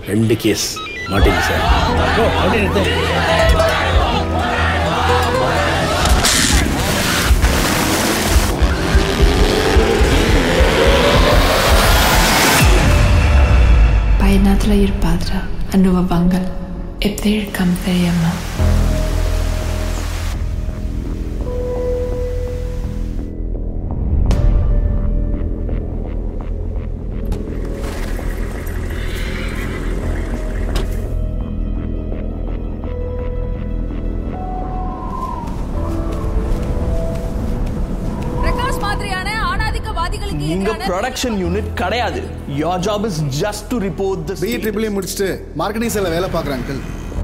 ரெண்டு கேஸ் மாட்டீங்க சார் Pajnaத்துல ir padra, anduva vangal, epter kam தெரியாமா பிரகாஷ் மாதிரியான ஆணாதிக்கவாதிகளுக்கு இங்க எதிரான ப்ரொடக்ஷன் யூனிட் கிடையாது your job is just to report the B E triple முடிச்சுட்டு மார்க்கெட்டிங் செல்ல வேலை பார்க்குறேன் அங்கிள்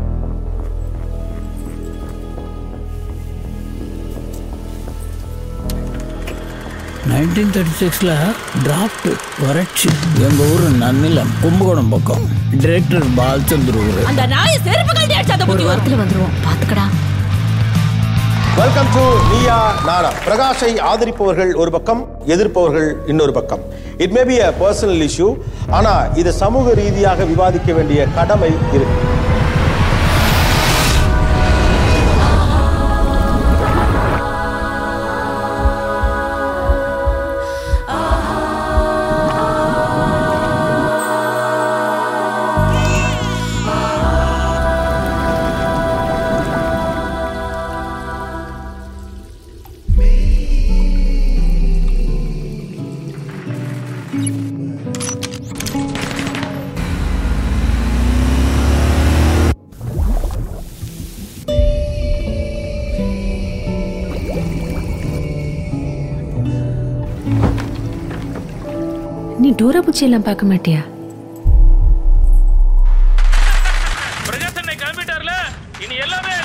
நைன்டீன் தேர்ட்டி சிக்ஸில் டிராஃப்ட் வறட்சி எங்கள் ஊர் நன்னிலம் கும்பகோணம் பக்கம் டிரெக்டர் பாலச்சந்திர ஊர் அந்த நாய செருப்பு கழட்டி அடிச்சாத ஒரு வாரத்துல வந்துருவோம் பாத்துக்கடா வெல்கம் டு நீயா நானா பிரகாஷை ஆதரிப்பவர்கள் ஒரு பக்கம் எதிர்ப்பவர்கள் இன்னொரு பக்கம் it may be a personal issue ஆனா இது சமூக ரீதியாக விவாதிக்க வேண்டிய கடமை இருக்கு நீ டோராபுச்சி எல்லாம் பார்க்க மாட்டியா பிரகாஷ் அண்ணன் கிளம்பிட்டார்ல இனி எல்லாமே